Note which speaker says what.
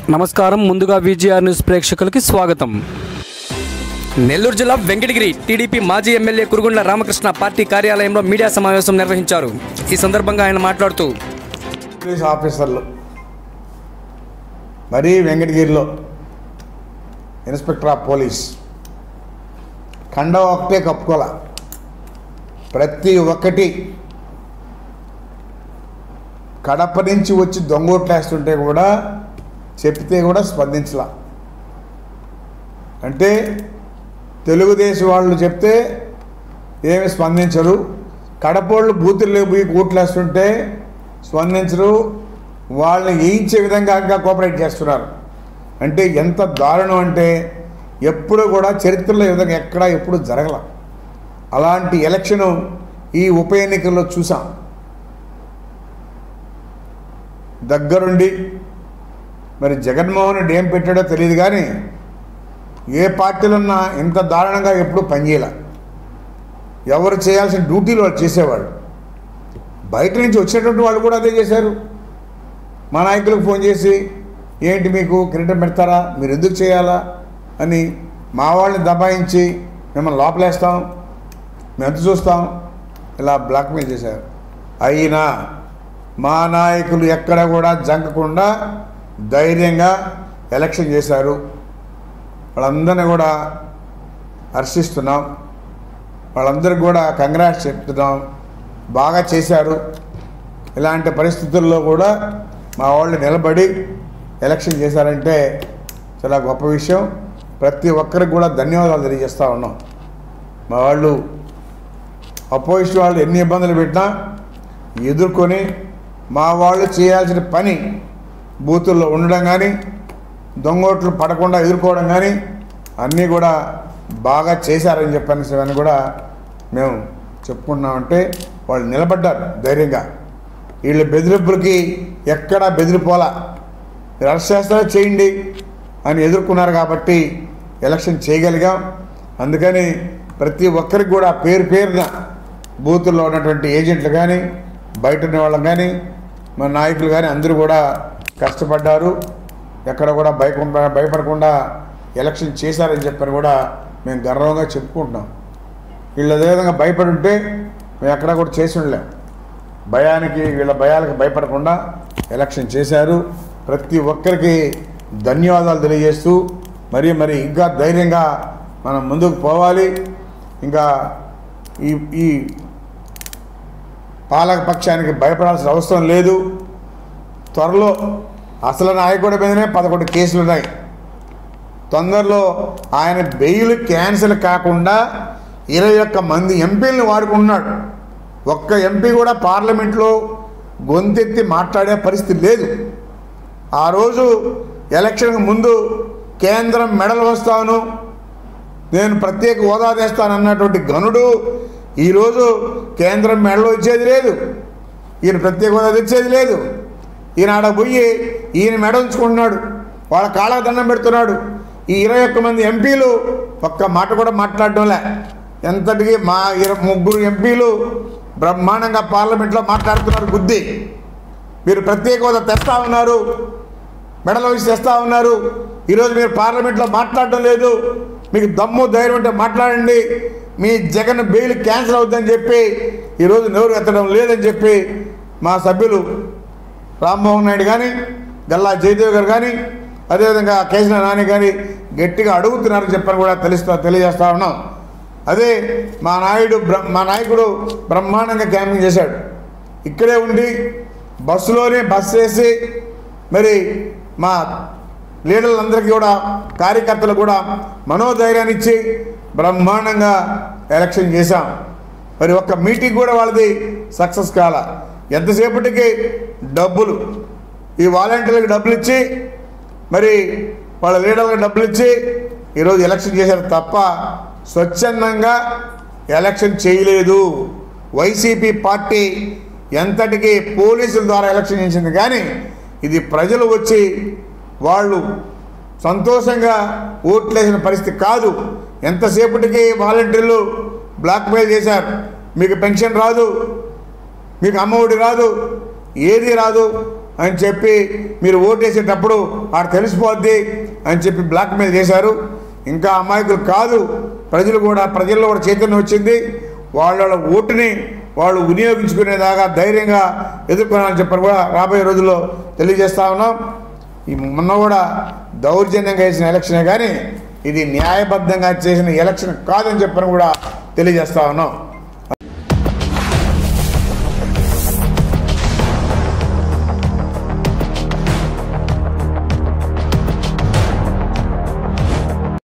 Speaker 1: నమస్కారం ముందుగా VGR news ప్రేక్షకులకి స్వాగతం నెల్లూరు జిల్లా వెంకటగిరి టీడీపీ మాజీ ఎమ్మెల్యే కురుగుండ్ల రామకృష్ణ పార్టీ కార్యాలయంలో మీడియా సమావేశం నిర్వహించారు ఈ సందర్భంగా ఆయన మాట్లాడుతూ
Speaker 2: పోలీస్ ఆఫీసర్లు మరీ వెంకటగిరిలో ఇన్స్పెక్టర్ ఆఫ్ పోలీస్ కండ ఒకటే కప్పుకోల ప్రతి ఒక్కటి కడప నుంచి వచ్చి దొంగోట్లేస్తుంటే కూడా చెప్తే కూడా స్పందించలా అంటే తెలుగుదేశం వాళ్ళు చెప్తే ఏమి స్పందించరు కడపోళ్ళు బూతుల్లో పోయి కూట్లేస్తుంటే స్పందించరు వాళ్ళని వేయించే విధంగా ఇంకా కోఆపరేట్ చేస్తున్నారు అంటే ఎంత దారుణం అంటే ఎప్పుడు కూడా చరిత్రలో ఈ విధంగా ఎక్కడా ఎప్పుడు జరగల అలాంటి ఎలక్షను ఈ ఉప ఎన్నికల్లో చూసాం దగ్గరుండి మరి జగన్మోహన్ రెడ్డి ఏం పెట్టాడో తెలియదు కానీ ఏ పార్టీలున్నా ఇంత దారుణంగా ఎప్పుడు పనిచేయాల ఎవరు చేయాల్సిన డ్యూటీలు వాళ్ళు చేసేవాళ్ళు బయట నుంచి వచ్చేటువంటి వాళ్ళు కూడా అదే చేశారు మా నాయకులకు ఫోన్ చేసి ఏంటి మీకు కిరీటం పెడతారా మీరు ఎందుకు చేయాలా అని మా వాళ్ళని దబాయించి మిమ్మల్ని లోపలేస్తాం మేము ఎంత చూస్తాం ఇలా బ్లాక్మెయిల్ చేశారు అయినా మా నాయకులు ఎక్కడ కూడా జంకకుండా ధైర్యంగా ఎలక్షన్ చేశారు వాళ్ళందరినీ కూడా హర్షిస్తున్నాం వాళ్ళందరికీ కూడా కంగ్రాట్స్ చెప్తున్నాం బాగా చేశారు ఇలాంటి పరిస్థితుల్లో కూడా మా వాళ్ళు నిలబడి ఎలక్షన్ చేశారంటే చాలా గొప్ప విషయం ప్రతి ఒక్కరికి కూడా ధన్యవాదాలు తెలియజేస్తూ ఉన్నాం మా వాళ్ళు అపోజిషన్ వాళ్ళు ఎన్ని ఇబ్బందులు పెట్టినా ఎదుర్కొని మా వాళ్ళు చేయాల్సిన పని బూతుల్లో ఉండడం కానీ దొంగోట్లు పడకుండా ఎదుర్కోవడం కానీ అన్నీ కూడా బాగా చేశారని చెప్పని అని కూడా మేము చెప్పుకుంటున్నామంటే వాళ్ళు నిలబడ్డారు ధైర్యంగా వీళ్ళ బెదిరింపులకి ఎక్కడా బెదిరిపోలా మీరు అరెస్ట్ చేస్తారా చేయండి అని ఎదుర్కొన్నారు కాబట్టి ఎలక్షన్ చేయగలిగాం అందుకని ప్రతి ఒక్కరికి కూడా పేరు పేరున బూతుల్లో ఉన్నటువంటి ఏజెంట్లు కానీ బయట ఉన్న వాళ్ళం కానీ మన నాయకులు కానీ అందరూ కూడా కష్టపడ్డారు ఎక్కడ కూడా భయకుండా భయపడకుండా ఎలక్షన్ చేశారని చెప్పని కూడా మేము గర్వంగా చెప్పుకుంటున్నాం వీళ్ళు అదేవిధంగా భయపడి ఉంటే మేము ఎక్కడా కూడా చేసి ఉండలేం భయానికి వీళ్ళ భయాలకు భయపడకుండా ఎలక్షన్ చేశారు ప్రతి ఒక్కరికి ధన్యవాదాలు తెలియజేస్తూ మరి మరి ఇంకా ధైర్యంగా మనం ముందుకు పోవాలి ఇంకా ఈ ఈ పాలక పక్షానికి భయపడాల్సిన అవసరం లేదు త్వరలో అసలు నాయకుడి మీదనే పదకొండు కేసులు ఉన్నాయి తొందరలో ఆయన బెయిల్ క్యాన్సిల్ కాకుండా ఇరవై ఒక్క మంది ఎంపీలను వాడుకుంటున్నాడు ఒక్క ఎంపీ కూడా పార్లమెంట్లో గొంతెత్తి మాట్లాడే పరిస్థితి లేదు ఆ రోజు ఎలక్షన్కి ముందు కేంద్రం మెడలు వస్తాను నేను ప్రత్యేక హోదా తెస్తాను అన్నటువంటి గనుడు ఈరోజు కేంద్రం మెడలు వచ్చేది లేదు ఈయన ప్రత్యేక హోదా తెచ్చేది లేదు ఈయన ఆడ పోయి ఈయన మెడ ఉంచుకుంటున్నాడు వాళ్ళ కాళ్ళకు దండం పెడుతున్నాడు ఈ ఇరవై ఒక్క మంది ఎంపీలు ఒక్క మాట కూడా మాట్లాడడంలే ఎంతటికి మా ఇర ముగ్గురు ఎంపీలు బ్రహ్మాండంగా పార్లమెంట్లో మాట్లాడుతున్నారు బుద్ధి మీరు ప్రత్యేక హోదా తెస్తా ఉన్నారు మెడలో వేసి తెస్తా ఉన్నారు ఈరోజు మీరు పార్లమెంట్లో మాట్లాడడం లేదు మీకు దమ్ము ధైర్యం ఉంటే మాట్లాడండి మీ జగన్ బెయిల్ క్యాన్సిల్ అవుతుందని చెప్పి ఈరోజు నోరు ఎత్తడం లేదని చెప్పి మా సభ్యులు రామ్మోహన్ నాయుడు కానీ గల్లా జయదేవ్ గారు కానీ అదేవిధంగా కేశవ నాని కానీ గట్టిగా అడుగుతున్నారని చెప్పని కూడా తెలుస్తా తెలియజేస్తా ఉన్నాం అదే మా నాయుడు బ్ర- మా నాయకుడు బ్రహ్మాండంగా క్యాంపింగ్ చేశాడు ఇక్కడే ఉండి బస్సులోనే బస్ వేసి మరి మా లీడర్లందరికీ కూడా కార్యకర్తలు కూడా మనోధైర్యాన్ని ఇచ్చి బ్రహ్మాండంగా ఎలక్షన్ చేశాం మరి ఒక్క మీటింగ్ కూడా వాళ్ళది సక్సెస్ కాల ఎంతసేపటికి డబ్బులు ఈ వాలంటీర్లకు డబ్బులు ఇచ్చి మరి వాళ్ళ లీడర్లకు డబ్బులు ఇచ్చి ఈరోజు ఎలక్షన్ చేశారు తప్ప స్వచ్ఛందంగా ఎలక్షన్ చేయలేదు వైసీపీ పార్టీ ఎంతటికి పోలీసుల ద్వారా ఎలక్షన్ చేసింది కానీ ఇది ప్రజలు వచ్చి వాళ్ళు సంతోషంగా ఓట్లేసిన పరిస్థితి కాదు ఎంతసేపటికి వాలంటీర్లు బ్లాక్మెయిల్ చేశారు మీకు పెన్షన్ రాదు మీకు అమ్మఒడి రాదు ఏది రాదు అని చెప్పి మీరు ఓటేసేటప్పుడు ఆడ తెలిసిపోద్ది అని చెప్పి బ్లాక్మెయిల్ చేశారు ఇంకా అమాయకులు కాదు ప్రజలు కూడా ప్రజల్లో కూడా చైతన్యం వచ్చింది వాళ్ళ వాళ్ళ ఓటుని వాళ్ళు వినియోగించుకునేదాకా ధైర్యంగా ఎదుర్కొనాలని చెప్పని కూడా రాబోయే రోజుల్లో తెలియజేస్తా ఉన్నాం ఈ మొన్న కూడా దౌర్జన్యంగా వేసిన ఎలక్షనే కానీ ఇది న్యాయబద్ధంగా చేసిన ఎలక్షన్ కాదని చెప్పని కూడా తెలియజేస్తా ఉన్నాం